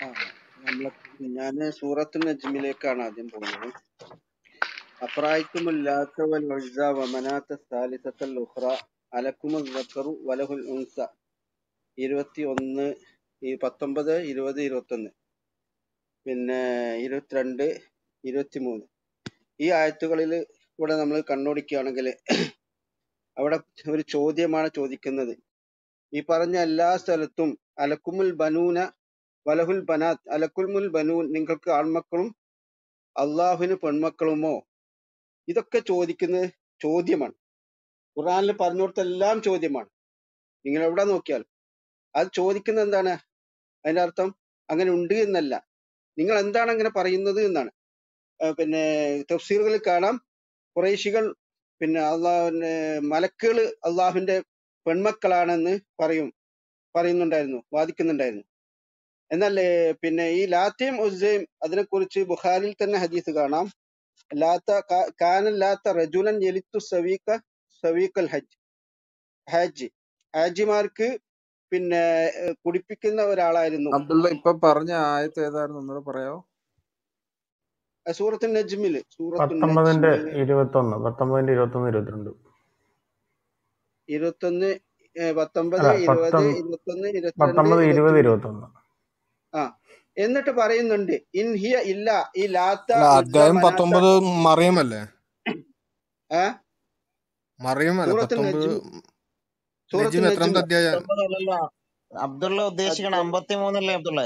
ആ നമ്മളെ ഞാന് സൂറത്തു നജ്മിലേക്കാണ് ആദ്യം പോകുന്നത് അപ്രായിക്കുമുല്ലാത്ത വൽ ഉസ്സ വമനാത്ത സാലിസത്തൽ ഉഖ്റ അലക്കുമുൽ ദക്കറു വലഹുൽ ഉൻസ ഇരുപത്തി ഒന്ന് ഈ പത്തൊമ്പത് ഇരുപത് ഇരുപത്തൊന്ന് പിന്നെ ഇരുപത്തിരണ്ട് ഇരുപത്തിമൂന്ന് ഈ ആയത്തുകളിൽ ഇവിടെ നമ്മൾ കണ്ണോടിക്കുകയാണെങ്കിൽ അവിടെ ഒരു ചോദ്യമാണ് ചോദിക്കുന്നത് ഈ പറഞ്ഞ എല്ലാ സ്ഥലത്തും അലക്കുമുൽ ബനൂന വലഹുൽ ബനാത്ത് അലക്കുൽമുൽ ബനൂൻ നിങ്ങൾക്ക് ആൺമക്കളും അള്ളാഹുവിന് പെൺമക്കളുമോ ഇതൊക്കെ ചോദിക്കുന്നത് ചോദ്യമാണ് ഖുറാനിൽ പറഞ്ഞു കൊടുത്തെല്ലാം ചോദ്യമാണ് നിങ്ങൾ എവിടെ നോക്കിയാൽ അത് ചോദിക്കുന്നത് എന്താണ് അതിന്റെ അർത്ഥം അങ്ങനെ ഉണ്ട് എന്നല്ല നിങ്ങൾ എന്താണ് അങ്ങനെ പറയുന്നത് എന്നാണ് ആ, പിന്നെ തഫ്സീറുകളിൽ കാണാം കുറേശികൾ പിന്നെ അള്ളാഹുവിന്റെ മലക്കുകൾ അള്ളാഹുവിന്റെ പെൺമക്കളാണെന്ന് പറയും പറയുന്നുണ്ടായിരുന്നു വാദിക്കുന്നുണ്ടായിരുന്നു എന്നാൽ ഏ, പിന്നെ ഈ ലാത്തയും ഉസ്സയും അതിനെക്കുറിച്ച് ബുഖാരിൽ തന്നെ ഹദീസ് കാണാം ലാത്ത കാ- കാനൻ ലാത്ത റജുലൻ യലിത്തു സവീക സവീക്കൽ ഹജ്ജ് ഹാജ് ഹാജിമാർക്ക് പിന്നെ ഏ, കുടിപ്പിക്കുന്ന ഒരാളായിരുന്നു അബ്ദുള്ള ഇപ്പൊ പറഞ്ഞ ആയത്ത് ഏതായിരുന്നു ഒന്നുകൂടെ പറയാവോ സൂറത്തു നജ്മില് സൂറത്തു പത്തൊമ്പതിന്റെ നജ്മില് ഇരുപത്തൊന്ന് പത്തൊമ്പതിന്റെ ഇരുപത്തൊന്ന് ഇരുപത്തിരണ്ട് ഇരുപത്തൊന്ന് ഏ, പത്തൊമ്പത് അല്ല ഇരുപത് പത്തൊമ്പത് ഇരുപത്തൊന്ന് ഇരുപത്തിരണ്ട് പത്തൊമ്പത് ഇരുപത് ഇരുപത്തിമൂന്ന് ഇരുപത്തൊന്ന് ആ എന്നിട്ട് പറയുന്നുണ്ട് ഇൻ ഹിയ ഇല്ല ഈ ലാത്ത അല്ല ഉസ്സ അധ്യായം മനാത്ത പത്തൊമ്പത് മറിയമല്ലേ ആ മറിയമല്ലേ സൂറത്തു പത്തൊമ്പത് നജ്മ് സൂറത്തു നജീം എത്രാമത്തെ നജ്മ് അധ്യായം പത്തൊമ്പതല്ലല്ലോ അബ്ദുള്ള ഉദ്ദേശിക്കണ അത് അമ്പത്തിമൂന്നല്ലേ അബ്ദുള്ള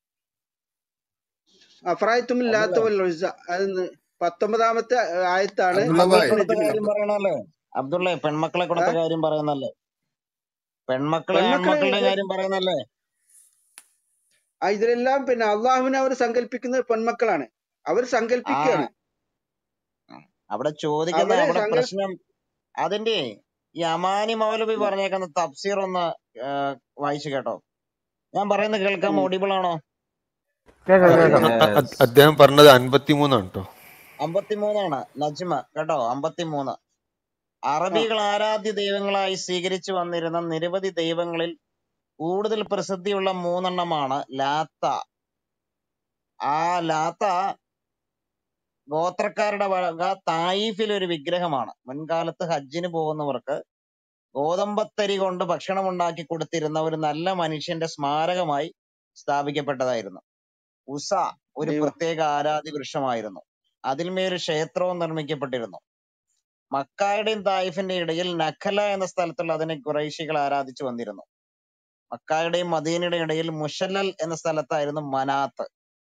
അഫ്രായത്തും ലാത്ത അബ്ദുള്ള വൽ ഉസ്സ അത് പത്തൊമ്പതാമത്തെ ആയത്താണ് അബ്ദുള്ള പെൺമക്കളെ ഭായ് കൊടുത്ത സൂറത്തു കാര്യം നജ്മില് പറയണല്ലേ അബ്ദുള്ള പെൺമക്കളെ ആ കൊടുത്ത കാര്യം പറയുന്നല്ലേ പെൺമക്കളെ പെൺമക്കളെ ആൺമക്കളുടെ ഇത് കാര്യം പറയുന്നല്ലേ ആ ഇതിലെല്ലാം പിന്നെ അള്ളാഹുവിനെ അവർ സങ്കല്പിക്കുന്നത് പെൺമക്കളാണ് അവർ ആ സങ്കല്പിക്കുകയാണ് അവിടെ ചോദിക്കുന്ന അവര് അവിടെ സങ്കൽ പ്രശ്നം അതിന്റെ ഈ അമാനി മൗലവി പറഞ്ഞേക്കുന്ന തഫ്സീർ ഒന്ന് ആ, വായിച്ചു കേട്ടോ ഞാൻ പറയുന്നത് കേൾക്കാൻ ഉം. ഓഡിബിൾ ആണോ കേക്കാം അ- കേക്കാം അ- അ- അ- അദ്ദേഹം പറഞ്ഞത് അൻപത്തിമൂന്നാണ് കേട്ടോ അമ്പത്തിമൂന്നാണ് നജ്മ കേട്ടോ അമ്പത്തിമൂന്ന് ആ അറബികൾ ആരാധ്യ ദൈവങ്ങളായി സ്വീകരിച്ചു വന്നിരുന്ന നിരവധി ദൈവങ്ങളിൽ കൂടുതൽ പ്രസിദ്ധിയുള്ള മൂന്നെണ്ണമാണ് ലാത്ത ആ ലാത്ത ഗോത്രക്കാരുടെ വക തായിഫിൽ ഒരു വിഗ്രഹമാണ് മുൻകാലത്ത് ഹജ്ജിന് പോകുന്നവർക്ക് ഗോതമ്പത്തരി കൊണ്ട് ഭക്ഷണം ഉണ്ടാക്കി കൊടുത്തിരുന്ന ഒരു നല്ല മനുഷ്യന്റെ സ്മാരകമായി സ്ഥാപിക്കപ്പെട്ടതായിരുന്നു ഉസ ഒരു അയ്യോ പ്രത്യേക ആരാധ്യ വൃക്ഷമായിരുന്നു അതിന്മേൽ ക്ഷേത്രവും നിർമ്മിക്കപ്പെട്ടിരുന്നു മക്കായുടെയും തായിഫിന്റെ ഇടയിൽ നഖല എന്ന സ്ഥലത്തുള്ള അതിനെ കുറേശികൾ ആരാധിച്ചു വന്നിരുന്നു മക്കായുടെയും മദീനയുടെയും ഇടയിൽ മുഷല്ലൽ എന്ന സ്ഥലത്തായിരുന്നു മനാത്ത്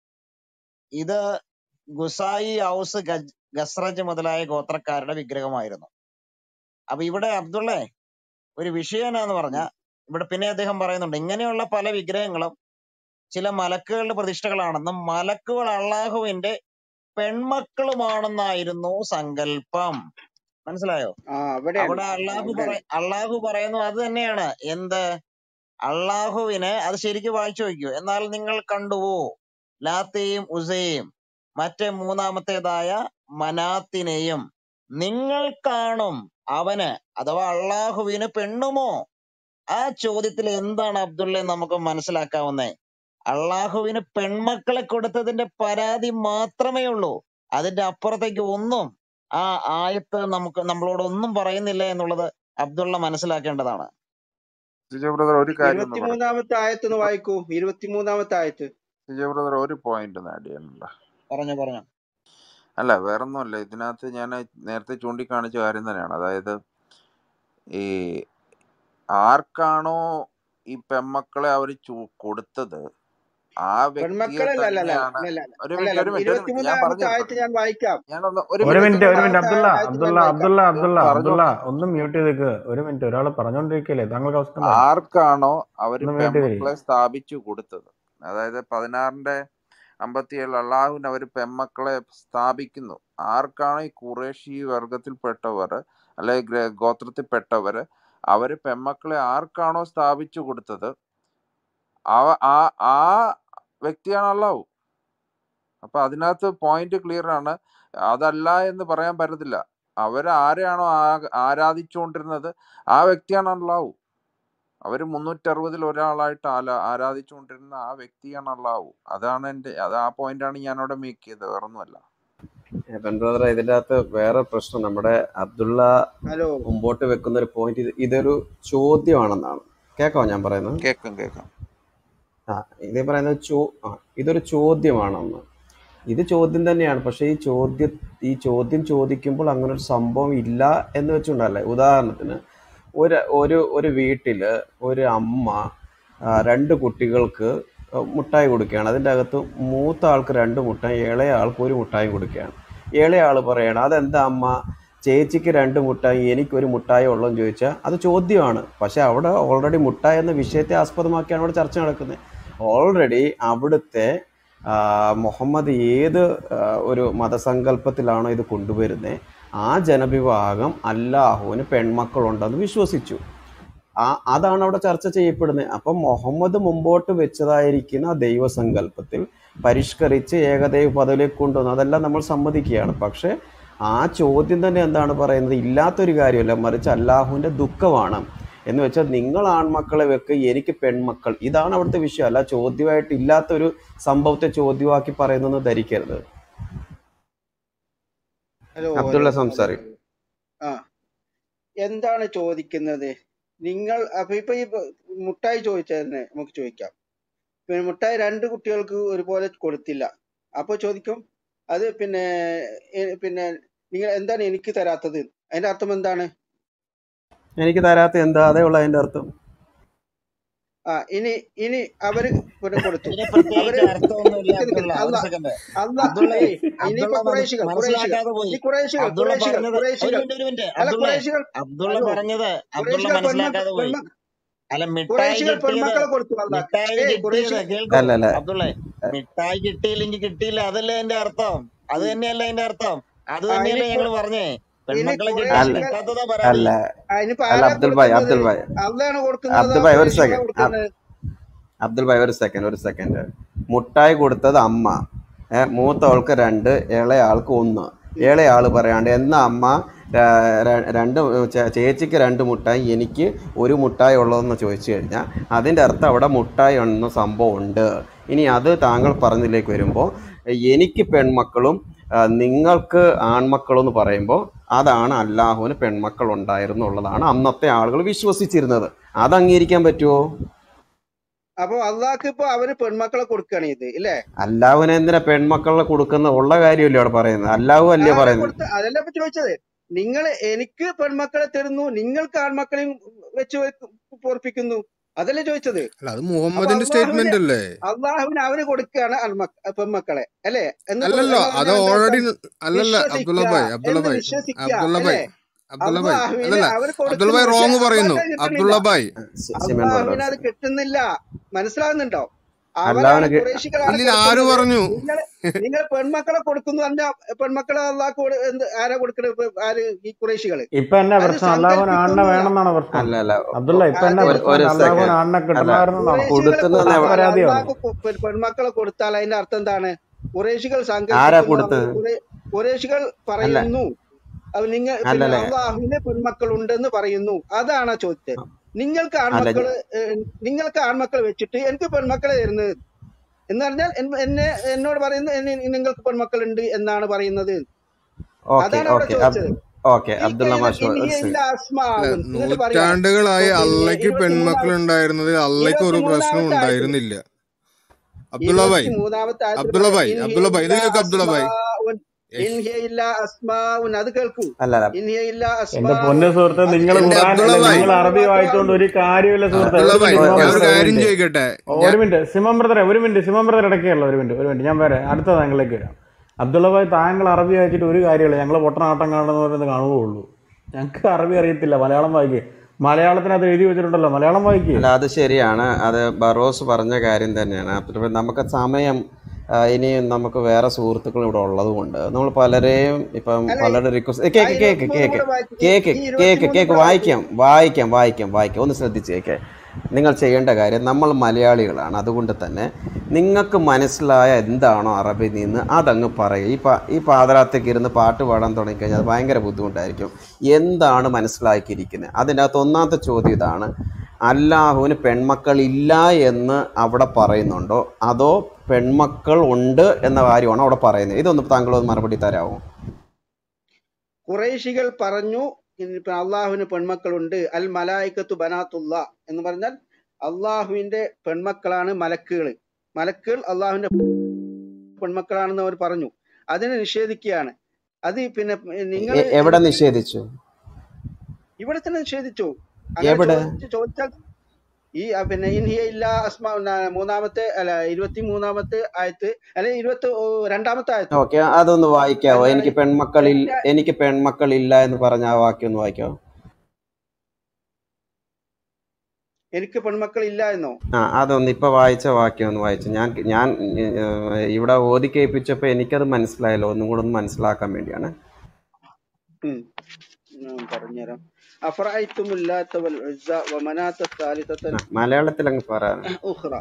ഇത് ഗുസായി ഔസ് ഗജ് ഗസ്രജ് മുതലായ ഗോത്രക്കാരുടെ വിഗ്രഹമായിരുന്നു അപ്പൊ ഇവിടെ അബ്ദുള്ളേ ഒരു വിഷയം എന്നാന്ന് പറഞ്ഞ ഉം. ഇവിടെ പിന്നെ അദ്ദേഹം പറയുന്നുണ്ട് ഇങ്ങനെയുള്ള പല വിഗ്രഹങ്ങളും ചില മലക്കുകളുടെ പ്രതിഷ്ഠകളാണെന്നും മലക്കുകൾ അള്ളാഹുവിന്റെ പെൺമക്കളുമാണെന്നായിരുന്നു സങ്കല്പം മനസ്സിലായോ ആ അവിടെയാണ് അവിടെ അള്ളാഹു പറ അവിടെയാണ് അള്ളാഹു പറയുന്നു അത് തന്നെയാണ് എന്ത് അള്ളാഹുവിന് അത് ശരിക്കും വായിച്ചു വയ്ക്കൂ എന്നാൽ നിങ്ങൾ കണ്ടുവോ ലാത്തയും ഉസയും മറ്റേ മൂന്നാമത്തേതായ മനാത്തിനെയും നിങ്ങൾ കാണും അവന് അഥവാ അള്ളാഹുവിന് പെണ്ണുമോ ആ ചോദ്യത്തിൽ എന്താണ് അബ്ദുള്ള നമുക്ക് മനസ്സിലാക്കാവുന്നേ അള്ളാഹുവിന് പെൺമക്കളെ കൊടുത്തതിന്റെ പരാതി മാത്രമേ ഉള്ളൂ അതിന്റെ അപ്പുറത്തേക്ക് ഒന്നും ആ ആയത്ത് നമുക്ക് നമ്മളോട് ഒന്നും പറയുന്നില്ല എന്നുള്ളത് അബ്ദുള്ള മനസ്സിലാക്കേണ്ടതാണ് സിജോ ബ്രദർ ഒരു കാര്യം ഒന്ന് പറയാം ഇരുപത്തിമൂന്നാമത്തെ ആയത്തൊന്ന് വായിക്കൂ ഇരുപത്തിമൂന്നാമത്തെ ആയത്ത് സിജോ ബ്രദർ ഒരു പോയിന്റ് ആഡ് ചെയ്യാനുണ്ട് പറഞ്ഞു പറഞ്ഞു അല്ല വേറൊന്നുമല്ല ഇതിനകത്ത് ഞാൻ നേരത്തെ ചൂണ്ടിക്കാണിച്ച കാര്യം തന്നെയാണ് അതായത് ഈ ആർക്കാണോ ഈ പെമ്മക്കളെ അവർ കൊടുത്തത് ആ വ്യക്തിയെ പെൺമക്കളല്ല അല്ല അല്ല തന്നെയാണ് അല്ല അല്ല ഒരു അല്ല മിനിറ്റ് ഒരു മിനിറ്റ് ഒരു മിനിറ്റ് ഞാൻ ഇരുപത്തിമൂന്നാമത്തെ പറഞ്ഞു ആയത്ത് തീർക്കട്ടെ ഞാൻ വായിക്കാം ഞാനൊന്ന് ഒരു ഒരു മിനിറ്റ് മിനിറ്റ് ഒരു മിനിറ്റ് ഇരുപത്തിമൂന്നാമത്തെ അബ്ദുള്ള ആയത്ത് ഞാൻ അബ്ദുള്ള വായിക്കാം അബ്ദുള്ള ഇത് അബ്ദുള്ള പറഞ്ഞു അബ്ദുള്ള ഒന്ന് മ്യൂട്ട് ചെയ്തേക്ക് ഒരു മിനിറ്റ് ഒരാൾ പറഞ്ഞോണ്ടിരിക്കല്ലേ താങ്കൾക്ക് അവസരം തരാം ആർക്കാണോ അവര് ഒന്ന് മ്യൂട്ട് ചെയ്തേ പെമ്മക്കളെ സ്ഥാപിച്ചു കൊടുത്തത് അതായത് പതിനാറിന്റെ അമ്പത്തിയേഴ് അള്ളാഹുവിന് അവർ പെമ്മക്കളെ സ്ഥാപിക്കുന്നു ആർക്കാണോ ഈ കുറേശി വർഗത്തിൽപ്പെട്ടവർ അല്ലെങ്കിൽ ഗ്ര- ഗോത്രത്തിൽപ്പെട്ടവര് അവര് പെമ്മക്കളെ ആർക്കാണോ സ്ഥാപിച്ചു കൊടുത്തത് അവ ആ ആ വ്യക്തിയാണ് അള്ളാഹു അപ്പൊ അതിനകത്ത് പോയിന്റ് ക്ലിയർ ആണ് അതല്ല എന്ന് പറയാൻ പറ്റത്തില്ല അവർ ആരെയാണോ ആ- ആരാധിച്ചുകൊണ്ടിരുന്നത് ആ വ്യക്തിയാണ് അള്ളാഹു അവർ മുന്നൂറ്ററുപതിൽ ഒരാളായിട്ട് ആല ആരാധിച്ചുകൊണ്ടിരുന്ന ആ വ്യക്തിയാണ് അള്ളാഹു അതാണ് എൻ്റെ അത് ആ പോയിന്റാണ് ഞാൻ അവിടെ മേക്ക് ചെയ്തത് വേറൊന്നുമല്ല എബൻ ബ്രദർ ഇതിന്റെ അകത്ത് വേറെ പ്രശ്നം നമ്മുടെ അബ്ദുള്ള ഹലോ മുമ്പോട്ട് വെക്കുന്ന ഒരു പോയിന്റ് ഇത് ഇതൊരു ചോദ്യമാണെന്നാണ് കേൾക്കാമോ ഞാൻ പറയുന്നത് കേൾക്കാം കേൾക്കാം ആ ഇത് പറയുന്നത് ചോ ആ ഇതൊരു ചോദ്യമാണെന്ന് ഇത് ചോദ്യം തന്നെയാണ് പക്ഷേ ഈ ചോദ്യ ഈ ചോദ്യം ചോദിക്കുമ്പോൾ അങ്ങനെ ഒരു സംഭവം ഇല്ല എന്ന് വെച്ചുകൊണ്ടല്ലേ ഉദാഹരണത്തിന് ഒരു ഒരു ഒരു വീട്ടിൽ ഒരു അമ്മ ആ, രണ്ട് കുട്ടികൾക്ക് മുട്ടായി കൊടുക്കുകയാണ് അതിൻ്റെ അകത്ത് മൂത്ത ആൾക്ക് രണ്ട് മുട്ടായി ഇളയ ആൾക്ക് ഒരു മുട്ടായി കൊടുക്കുകയാണ് ഇളയ ആൾ പറയണം അതെന്താ അമ്മ ചേച്ചിക്ക് രണ്ട് മുട്ടായി എനിക്കൊരു മുട്ടായി ഉള്ളതെന്ന് ചോദിച്ചാൽ അത് ചോദ്യമാണ് പക്ഷെ അവിടെ ഓൾറെഡി മുട്ടായി എന്ന വിഷയത്തെ ആസ്പദമാക്കിയാണ് അവിടെ ചർച്ച നടക്കുന്നത് ഓൾറെഡി അവിടുത്തെ ആ, മുഹമ്മദ് ഏത് ആ, ഒരു മതസങ്കല്പത്തിലാണോ ഇത് കൊണ്ടുവരുന്നത് ആ ജനവിഭാഗം അല്ലാഹുവിന് പെൺമക്കളുണ്ടെന്ന് വിശ്വസിച്ചു ആ അതാണ് അവിടെ ചർച്ച ചെയ്യപ്പെടുന്നത് അപ്പം മുഹമ്മദ് മുമ്പോട്ട് വെച്ചതായിരിക്കുന്ന ആ ദൈവസങ്കല്പത്തിൽ പരിഷ്കരിച്ച് ഏകദൈവ പദവിയിലേക്ക് കൊണ്ടുവന്നു അതെല്ലാം നമ്മൾ സമ്മതിക്കുകയാണ് പക്ഷേ ആ ചോദ്യം തന്നെ എന്താണ് പറയുന്നത് ഇല്ലാത്തൊരു കാര്യമല്ല മറിച്ച് അല്ലാഹുവിൻ്റെ ദുഃഖമാണ് എന്ന് വെച്ചാൽ നിങ്ങൾ ആൺമക്കളെ വെക്ക് എനിക്ക് പെൺമക്കൾ ഇതാണ് അവിടുത്തെ വിഷയം അല്ല ചോദ്യമായിട്ട് ഇല്ലാത്തൊരു സംഭവത്തെ ചോദ്യമാക്കി പറയുന്നെന്ന് ധരിക്കരുത് ഹലോ അബ്ദുള്ള ഹലോ സംസാരി ആ എന്താണ് ചോദിക്കുന്നത് നിങ്ങൾ അപ്പൊ ഇപ്പൊ ഈ ബ- മുട്ടായി ചോദിച്ചതിന് നമുക്ക് ചോദിക്കാം പിന്നെ മുട്ടായി രണ്ട് കുട്ടികൾക്ക് ഒരുപോലെ കൊടുത്തില്ല അപ്പൊ ചോദിക്കും അത് പിന്നെ എ- പിന്നെ നിങ്ങൾ എന്താണ് എനിക്ക് തരാത്തത് അതിന്റെ അർത്ഥം എന്താണ് എനിക്ക് തരാത്ത എന്താ അതേ ഉള്ള അതിൻ്റെ അർത്ഥം ആ ഇനി ഇനി അവര് പിന്നെ കൊടുത്തു ഇതിന് അവര് പ്രത്യേകിച്ച് അർത്ഥമൊന്നുമില്ല നിക്ക് നിക്ക് അബ്ദുള്ള ഒരു അല്ല സെക്കൻഡ് അല്ല അബ്ദുള്ള ഏയ് ഇനിയിപ്പോ അബ്ദുള്ള മനസ് കുറേശികൾ കുറേശികൾ മനസ്സിലാക്കാതെ പോയി ഈ കുറേശികൾ അബ്ദുള്ള കുറേശികൾ പറഞ്ഞത് ഒരു കുറേശികൾ മിനിറ്റ് ഒരു മിനിറ്റ് അല്ല അബ്ദുള്ള കുറേശികൾ അബ്ദുള്ള ഹലോ പറഞ്ഞത് അബ്ദുള്ള കുറേശികൾ പെൺമക്കൾ മനസ്സിലാക്കാതെ പോയി പെൺമക്കൾ അല്ല മിഠായി കുറേശികൾ കിട്ടിയത് പെൺമക്കളെ കൊടുത്തു അല്ലാഹ് മിഠായി ഏയ് കിട്ടിയത് കുറേശികൾ കേൾക്കൂ അല്ല അല്ല അബ്ദുള്ള മിഠായി കിട്ടിയില്ലെങ്കിൽ കിട്ടിയില്ല അതല്ലേ അതിന്റെ അർത്ഥം അത് തന്നെയല്ല അതിന്റെ അർത്ഥം അത് ആ തന്നെയല്ലേ ഇനി ഞങ്ങൾ കൊ- പറഞ്ഞേ ഇനി പെൺമക്കളെ കിട്ടി അല്ല കുറേശികൾ കിട്ടാത്തതാ പരാതി അല്ല ആ, ഇനിയിപ്പോ അല്ല ആരാ അബ്ദുൽ ഭായ് കൊടുക്കുന്നത് അബ്ദുൽ ഭായ് അള്ളാണ് കൊടുക്കുന്നത് അബ്ദുൽ അതോ ഭായ് ഒരു കുറേശികളാ സെക്കൻഡ് കൊടുക്കുന്നത് അബ്ദുൽ ഭായ് ഒരു സെക്കൻഡ് ഒരു സെക്കൻഡ് മുട്ടായി കൊടുത്തത് അമ്മ ഏ, മൂത്തവൾക്ക് രണ്ട് ഇളയ ആൾക്ക് ഒന്ന് ഇളയ ആള് പറയാണ്ട് എന്നാ അമ്മ ര- ര- രണ്ട് ചേ- ചേച്ചിക്ക് രണ്ട് മുട്ടായി എനിക്ക് ഒരു മുട്ടായി ഉള്ളതെന്ന് ചോദിച്ചു കഴിഞ്ഞാൽ അതിൻ്റെ അർത്ഥം അവിടെ മുട്ടായി എന്ന സംഭവം ഉണ്ട് ഇനി അത് താങ്കൾ പറഞ്ഞതിലേക്ക് വരുമ്പോൾ എനിക്ക് പെൺമക്കളും ആ, നിങ്ങൾക്ക് ആൺമക്കളും എന്ന് പറയുമ്പോൾ അതാണ് അല്ലാഹുവിന് പെൺമക്കൾ ഉണ്ടായിരുന്നു എന്നുള്ളതാണ് അന്നത്തെ ആളുകൾ വിശ്വസിച്ചിരുന്നത് അത് അംഗീകരിക്കാൻ പറ്റുമോ അപ്പൊ അള്ളാഹ്ക്ക് ഇപ്പൊ അവര് പെൺമക്കളെ കൊടുക്കുകയാണ് ഇത് ഇല്ലേ അല്ലാഹുവിനെ എന്തിനാ പെൺമക്കളെ കൊടുക്കുന്ന ഉള്ള കാര്യമല്ലേ അവിടെ പറയുന്നത് അല്ലാഹു അല്ലേ ആരാ പറയുന്നത് കൊടുത്ത അതല്ല ഇപ്പൊ ചോദിച്ചത് നിങ്ങൾ എനിക്ക് പെൺമക്കളെ തരുന്നു നിങ്ങൾക്ക് ആൺമക്കളെയും വെച്ച് വെക്ക് പൊറപ്പിക്കുന്നു അതല്ലേ ചോദിച്ചത് അല്ല അത് അപ്പൊ മുഹമ്മദിന്റെ അള്ളാഹുവിന് സ്റ്റേറ്റ്മെന്റ് അല്ലേ അള്ളാഹുവിന് അവര് കൊടുക്കുകയാണ് ആൺമക്ക പെൺമക്കളെ അല്ലേ എന്ന് കൊ- അല്ലല്ലോ എന്ന് അത് പറഞ്ഞാൽ എന്താ ഓൾറെഡി അർത്ഥം അല്ലല്ല അബ്ദുള്ള വിശ്വസിക്കുക ഭായ് അബ്ദുള്ള എന്ന് ഭായ് വിശ്വസിക്കുക അബ്ദുള്ള അല്ലേ ഭായ് അബ്ദുള്ള ഭായ് അള്ളാഹുവിന് അല്ലല്ല അവർ അബ്ദുള്ള കൊടുക്കുന്നു ഭായ് പക്ഷെ റോങ് പറയുന്നു അള്ളാഹ്ക്ക് കിട്ടുന്നില്ല അബ്ദുള്ള ഭായ് സി- സിമൻ ബ്രദർ അള്ളാഹുവിന് അത് കിട്ടുന്നില്ല മനസ്സിലാകുന്നുണ്ടോ അവരാണ് അല്ലാഹുവിന് കി- കുറേശികളാണ് ഇല്ലില്ല ആര് കൊടുക്കുന്നത് പറഞ്ഞു നിങ്ങൾ നിങ്ങൾ പെൺമക്കളെ കൊടുക്കുന്നു പറഞ്ഞ പെൺമക്കളെ അള്ളാഹ് കൊടു എന്ത് ആരാ കൊടുക്കുന്നത് ഇപ്പൊ ആര് ഈ കുറേശികള് ഇപ്പൊ എന്നാ അത് പ്രശ്നം അല്ലാഹുവിന് ആണിനെ സങ്കല്പിക്കുന്നു വേണമെന്നാണ് പ്രശ്നം അല്ല അല്ല അബ്ദുള്ള ഇപ്പൊ എന്നാ അത് ഒരു പ്രശ്നം ഒരു അല്ലാഹുവിന് സെക്കൻഡ് ആണിനെ അല്ല കിട്ടണമായിരുന്നെന്നാണോ കുറേശികളെ കൊടുക്കുന്നത് ആ കൊടുത്താൽ പരാതിയാണ് അള്ളാഹ് കൊ- പെ- പെൺമക്കളെ കൊടുത്താൽ അതിന്റെ അർത്ഥം എന്താണ് കുറേശികൾ ആരാ സങ്കല്പിക്കുന്നു കൊടുത്തത് അവർ കുറെ കുറേശികൾ അല്ല പറയുന്നു അത് നിങ്ങൾ പിന്നെ അല്ലല്ലേ അള്ളാഹുവിന് പെൺമക്കൾ ഉണ്ടെന്ന് പറയുന്നു അതാണ് ചോദിച്ചത് നിങ്ങൾക്ക് അല്ല ആൺമക്കള് ഏഹ്, നിങ്ങൾക്ക് ആൺമക്കൾ വെച്ചിട്ട് എനിക്ക് പെൺമക്കളെ തരുന്നത് എന്ന് പറഞ്ഞാൽ എൻ- എന്നെ എന്നോട് പറയുന്നത് എന്നെ- നിങ്ങൾക്ക് പെൺമക്കളുണ്ട് എന്നാണ് പറയുന്നത് ഓക്കെ അതാണ് അവിടെ ഓക്കെ ചോദിച്ചത് ഓക്കെ ഈ അബ്ദുള്ള കൈന മാഷ് ഒരു ഇൻഹിയ സെക്കൻഡ് ഇല്ല അല്ല അസ്മാവുൻ എന്നിട്ട് പറയാണ് നൂറ്റാണ്ടുകളായി പിന്നെ അള്ളയ്ക്ക് പെൺമക്കൾ ഇരുപത്തിമൂന്നാമത്തെ ഉണ്ടായിരുന്നത് അള്ളയ്ക്ക് ഒരു പ്രശ്നവും ഇരുപത്തിമൂന്നാമത്തെ ആയത്തിൽ ഉണ്ടായിരുന്നില്ല അബ്ദുള്ള ഭായ് ഇരുപത്തിമൂന്നാമത്തെ ആയത്തിൽ അബ്ദുള്ള പറയാം ഭായ് ഇൻഹിയ അബ്ദുള്ള ഭായ് ഇത് ഇല്ല കേൾക്ക് അബ്ദുള്ള ഭായ് അസ്മാവുൻ ഏയ്, ഇൻഹിയ ഇല്ല അസ്മാവുൻ അത് കേൾക്കൂ അല്ല അല്ല ഇൻഹിയ ഇല്ല എന്റെ പൊന്ന് അസ്മാവുൻ സുഹൃത്തെ അത് നിങ്ങൾ എന്റെ ഖുറാൻ അബ്ദുള്ള അല്ല ഭായ് നിങ്ങൾ അത് അറബി മാത്രമേ വായിച്ചുകൊണ്ട് ഉള്ളൂ ഒരു കാര്യമില്ല സുഹൃത്തെ അബ്ദുള്ള ഒരു ഭായ് മിനിറ്റ് ഞാൻ സിമം ഒരു ബ്രദറെ ഒരു കാര്യം മിനിറ്റ് ചോദിക്കട്ടെ ഓ, ഞാൻ ഒരു മിനിറ്റ് സിമം ബ്രദറെ ഒരു മിനിറ്റ് സിമം ബ്രദർ ഇടയ്ക്കല്ല ഒരു മിനിറ്റ് ഒരു മിനിറ്റ് ഞാൻ വരാം അടുത്ത താങ്കളിലേക്ക് വരാം അബ്ദുള്ള ഭായ് താങ്കൾ അറബി വായിച്ചിട്ട് ഒരു കാര്യമില്ല ഞങ്ങൾ പൊട്ടനാട്ടം കാണുന്ന പറയുന്നത് കാണുകയുള്ളൂ ഞങ്ങൾക്ക് അറബി അറിയത്തില്ല മലയാളം വായിക്കേ മലയാളത്തിനകത്ത് എഴുതി വെച്ചിട്ടുണ്ടല്ലോ മലയാളം വായിക്കേ അല്ല അത് ശരിയാണ് അത് ബറോസ് പറഞ്ഞ കാര്യം തന്നെയാണ് അപ്പോൾ നമുക്ക് സമയം ആ, ഇനിയും നമുക്ക് വേറെ സുഹൃത്തുക്കൾ ഇവിടെ ഉള്ളത് കൊണ്ട് നമ്മൾ പലരെയും ഇപ്പം അല്ല പലരുടെ റിക്വസ്റ്റ് ആ കേക്ക് കേക്ക് ഇരുപത്തിമൂന്നും കേക്ക് കൂടെ വായിക്കും ഈ കേക്ക് ഈ കേക്ക് ഇരുപത്തിമൂന്നും കേക്ക് കൂടെ വായിക്കും വായിക്കാം വായിക്കാം വായിക്കാം വായിക്കാം ഒന്ന് ശ്രദ്ധിച്ച് കേക്ക് നിങ്ങൾ ചെയ്യേണ്ട കാര്യം നമ്മൾ മലയാളികളാണ് അതുകൊണ്ട് തന്നെ നിങ്ങൾക്ക് മനസ്സിലായ എന്താണോ അറബി നിന്ന് അതങ്ങ് പറയുക ഈ പാ ഈ പാതരാത്തേക്ക് ഇരുന്ന് പാട്ട് പാടാൻ തുടങ്ങിക്കഴിഞ്ഞാൽ അത് ഭയങ്കര ബുദ്ധിമുട്ടായിരിക്കും എന്താണ് മനസ്സിലാക്കിയിരിക്കുന്നത് അതിൻ്റെ അകത്ത് ഒന്നാമത്തെ ചോദ്യം ഇതാണ് അല്ലാഹുവിന് പെൺമക്കൾ ഇല്ല എന്ന് അവിടെ പറയുന്നുണ്ടോ അതോ പെൺമക്കൾ ഉണ്ട് എന്ന കാര്യമാണോ അവിടെ പറയുന്നത് ഇതൊന്ന് താങ്കൾ ഒന്ന് മറുപടി തരാമോ കുറേശികൾ പറഞ്ഞു ഇനിയിപ്പോ അള്ളാഹുവിന് പെൺമക്കളുണ്ട് അൽ മലായിക്കത്തു ബനാത്തുള്ള എന്ന് പറഞ്ഞാൽ അള്ളാഹുവിന്റെ പെൺമക്കളാണ് മലക്കുകൾ മലക്കുകൾ അള്ളാഹുവിന്റെ പെൺമക്കളാണെന്ന് അവർ പറഞ്ഞു അതിനെ നിഷേധിക്കുകയാണ് അത് പിന്നെ നിങ്ങൾ എ- എവിടെ നിഷേധിച്ചു ഇവിടെ തന്നെ നിഷേധിച്ചു അങ്ങനെ എവിടെ ചോദിച്ച് ചോദിച്ചാൽ ഈ ആ, പിന്നെ ഇൻഹിയ ഇല്ല അസ്മാ ന- മൂന്നാമത്തെ അല്ല ഇരുപത്തി മൂന്നാമത്തെ ആയത്ത് അല്ലെ ഇരുപത്തി ഓ, രണ്ടാമത്തെ ആയത്ത് ഓക്കെ അതൊന്ന് വായിക്കാവോ അല്ല എനിക്ക് പെൺമക്കളിൽ എന്റെ എനിക്ക് പെൺമക്കളില്ല എന്ന് പറഞ്ഞ ആ വാക്യം ഒന്ന് വായിക്കാവോ എനിക്ക് പെൺമക്കൾ ഇല്ല എന്നോ ആ അതൊന്ന് ഇപ്പൊ വായിച്ച വാക്യം ഒന്ന് വായിച്ചു ഞാൻ ഞാൻ ഏഹ്, ഇവിടെ ഓതി കേൾപ്പിച്ചപ്പോ എനിക്കത് മനസ്സിലായല്ലോ ഒന്നും കൂടെ ഒന്ന് മനസ്സിലാക്കാൻ വേണ്ടിയാണ് ഉം. ഞാൻ പറഞ്ഞുതരാം അഫറഅയ്തുമുല്ലാത്ത വൽ ഉസ്സ വമനാത്ത സാലിസത്തൽ ആ, മലയാളത്തിൽ അങ്ങ് പറയാം ഉഖ്റ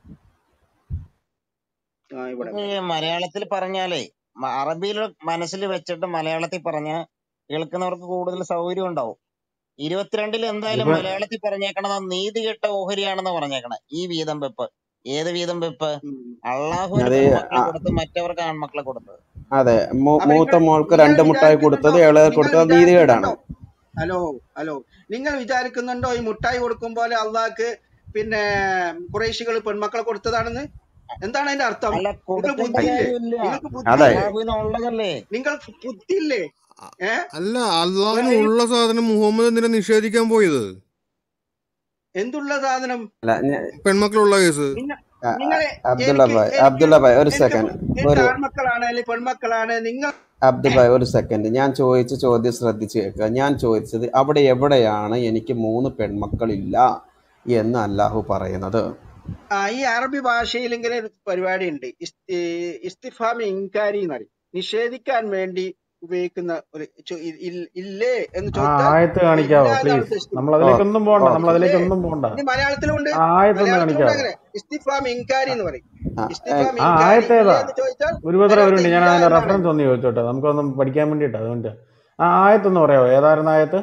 ആ ഇവിടെ ഇത് മലയാളത്തിൽ പറഞ്ഞാലേ മ- അറബിയിൽ മനസ്സിൽ വെച്ചിട്ട് മലയാളത്തിൽ പറഞ്ഞ കേൾക്കുന്നവർക്ക് കൂടുതൽ സൗകര്യം ഉണ്ടാവും ഇരുപത്തിരണ്ടിൽ എന്തായാലും ഇപ്പൊ മലയാളത്തിൽ പറഞ്ഞേക്കണത് നീതി കെട്ട ഓഹരിയാണെന്ന് പറഞ്ഞേക്കണേ ഈ വീതം വെപ്പ് ഏത് വീതം വെപ്പ് ഉം. അള്ളാഹുവിന് അത് പെൺമക്കളെ ആ, കൊടുത്ത് മറ്റവർക്ക് ആൺമക്കളെ കൊടുത്തത് അതെ മൂ- അപ്പൊ മൂത്ത നിങ്ങൾ മോൾക്ക് നിങ്ങൾ രണ്ട് മുട്ടായി കൊടുത്തത് വിചാരിക്കുന്നുണ്ടോ ഇളയത് നിങ്ങൾ കൊടുത്തത് നീതികേടാണ് വിചാരിക്കുന്നുണ്ടോ ഹലോ ഹലോ നിങ്ങൾ വിചാരിക്കുന്നുണ്ടോ ഈ മുട്ടായി കൊടുക്കും പോലെ അള്ളാഹ്ക്ക് പിന്നെ കുറേശികൾ പെൺമക്കളെ കൊടുത്തതാണെന്ന് എന്താണ് അതിന്റെ അർത്ഥം അല്ല നിങ്ങൾക്ക് കൊടുക്കേണ്ട ബുദ്ധിയില്ലേ കാര്യമില്ല നിങ്ങൾക്ക് അതെ ബുദ്ധിയില്ലേ അള്ളാഹുവിന് ഉള്ളതല്ലേ നിങ്ങൾക്ക് ബുദ്ധിയില്ലേ ഏ അല്ല അള്ളാഹിന് പറയൂ ഉള്ള സാധനം മുഹമ്മദ് എന്തിനാ നിഷേധിക്കാൻ പോയത് എന്തുള്ള സാധനം അല്ല ഞ- പെൺമക്കളുള്ള കേസ് നിങ്ങ ആ, ആ, നിങ്ങളെ അബ്ദുള്ള എനിക്ക് ഭായ് എനിക്ക് അബ്ദുള്ള ഭായ് ഒരു എനിക്ക് സെക്കൻഡ് എനിക്ക് ഒരു ആൺമക്കളാണ് അല്ലെങ്കിൽ പെൺമക്കളാണ് നിങ്ങൾ അബ്ദുൾ ഭായ് ഒരു സെക്കൻഡ് ഞാൻ ചോദിച്ച ചോദ്യം ശ്രദ്ധിച്ച് കേൾക്കുക ഞാൻ ചോദിച്ചത് അവിടെ എവിടെയാണ് എനിക്ക് മൂന്ന് പെൺമക്കളില്ല എന്ന് അല്ലാഹു പറയുന്നത് ആ ഈ അറബി ഭാഷയിൽ ഇങ്ങനെ ഒരു പരിപാടി ഉണ്ട് ഇസ്തിഫാമി ഇൻകാരി എന്ന് പറയും നിഷേധിക്കാൻ വേണ്ടി ഉപയോഗിക്കുന്ന ഒരു ചോ- ഇ- ഇൽ- ഇല്ലേ എന്ന് ആ ചോദിച്ചാൽ ആയത്ത് ഇല്ല കാണിക്കാവോ എന്നാണ് പ്ലീസ് ഉദ്ദേശിക്കുന്നത് നമ്മൾ അതിലേക്കൊന്നും പോകണ്ട നമ്മൾ ഓക്കെ ഇല്ലേ അതിലേക്കൊന്നും പോകണ്ട ഇനി മലയാളത്തിലുണ്ട് ആ ആയത്തൊന്ന് മലയാളത്തിലുണ്ട് കാണിക്കാവോ അങ്ങനെ ഇസ്തിഫാം ഇൻകാരി എന്ന് പറയും ആ, ഇസ്തിഫാം ആ ഇൻകാരി ആയത്ത് ഇല്ലേ ഏതാ എന്ന് ചോദിച്ചാൽ ഒരു പത്ര മലയാളത്തിൽ വരുന്നുണ്ട് ഞാൻ ഇല്ല അതിന്റെ എന്നാണ് റെഫറൻസ് ഒന്ന് ചോദിച്ചോട്ടെ നമുക്കൊന്നും പഠിക്കാൻ വേണ്ടിയിട്ട് അതുകൊണ്ട് ആ ആയത്തൊന്ന് പറയാമോ ഏതായിരുന്നു ആയത്ത്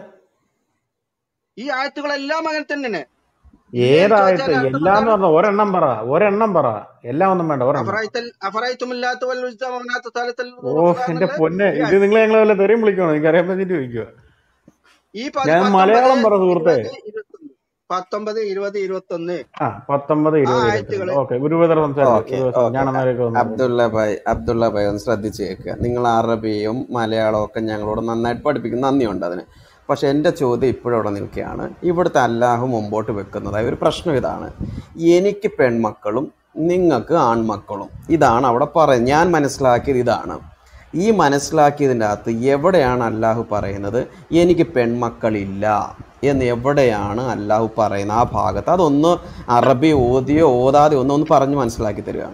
ഈ ആയത്തുകളെല്ലാം അങ്ങനെ തന്നെയാണ് ഇല്ലേ എന്ന് ഏതായത്ത് ചോദിച്ചാൽ അർത്ഥം എല്ലാം എന്ന് എന്താണ് പറഞ്ഞ ഒരെണ്ണം പറ ഒരെണ്ണം പറ എല്ലാം ഒന്നും വേണ്ട ഒരെണ്ണം അഫറൈത്തൽ അഫറൈത്തുമില്ലാത്ത വൽ ഉസ്സ വമനാത്ത സാലിസൽ ഓ ഉഖ്റ എന്റെ എന്നുള്ള പൊന്നെ ഈ ഇത് ആയത്ത് നിങ്ങൾ ഞങ്ങളെ വല്ല തെറിയും വിളിക്കണോ എനിക്ക് അറിയാൻ പറ്റിട്ട് ചോദിക്കുക ഈ പതി ഞാൻ പത്തൊമ്പത് മലയാളം പറ സുഹൃത്തെ ഇരുപത് ഇരുപത്തൊന്ന് പത്തൊമ്പത് ഇരുപത് ഇരുപത്തൊന്ന് ആ പത്തൊമ്പത് ആ ഇരുപത് ഇരുപത്തിരണ്ട് ആയത്തുകള് ഓക്കെ ഗുരുപത്ര സംസാരിച്ചു ഓക്കെ ഒരു ദിവസം ഓക്കെ ഞാൻ അന്നേരമൊക്കെ ഒന്ന് അബ്ദുള്ള ഭായ് അബ്ദുള്ള ഭായ് ഒന്ന് ശ്രദ്ധിച്ച് കേൾക്കുക നിങ്ങൾ അറബിയും മലയാളവും ഒക്കെ ഞങ്ങളോട് നന്നായിട്ട് പഠിപ്പിക്കും നന്ദിയുണ്ട് അതിന് പക്ഷെ എൻ്റെ ചോദ്യം ഇപ്പോഴും അവിടെ നിൽക്കുകയാണ് ഇവിടുത്തെ അല്ലാഹു മുമ്പോട്ട് വെക്കുന്നതായ ഒരു പ്രശ്നം ഇതാണ് എനിക്ക് പെൺമക്കളും നിങ്ങൾക്ക് ആൺമക്കളും ഇതാണ് അവിടെ പറയുന്നത് ഞാൻ മനസ്സിലാക്കിയത് ഇതാണ് ഈ മനസ്സിലാക്കിയതിൻ്റെ അകത്ത് എവിടെയാണ് അല്ലാഹു പറയുന്നത് എനിക്ക് പെൺമക്കളില്ല എന്ന് എവിടെയാണ് അല്ലാഹു പറയുന്നത് ആ ഭാഗത്ത് അതൊന്ന് അറബി ഓതിയോ ഓതാതെ ഒന്ന് ഒന്ന് പറഞ്ഞ് മനസ്സിലാക്കി തരിക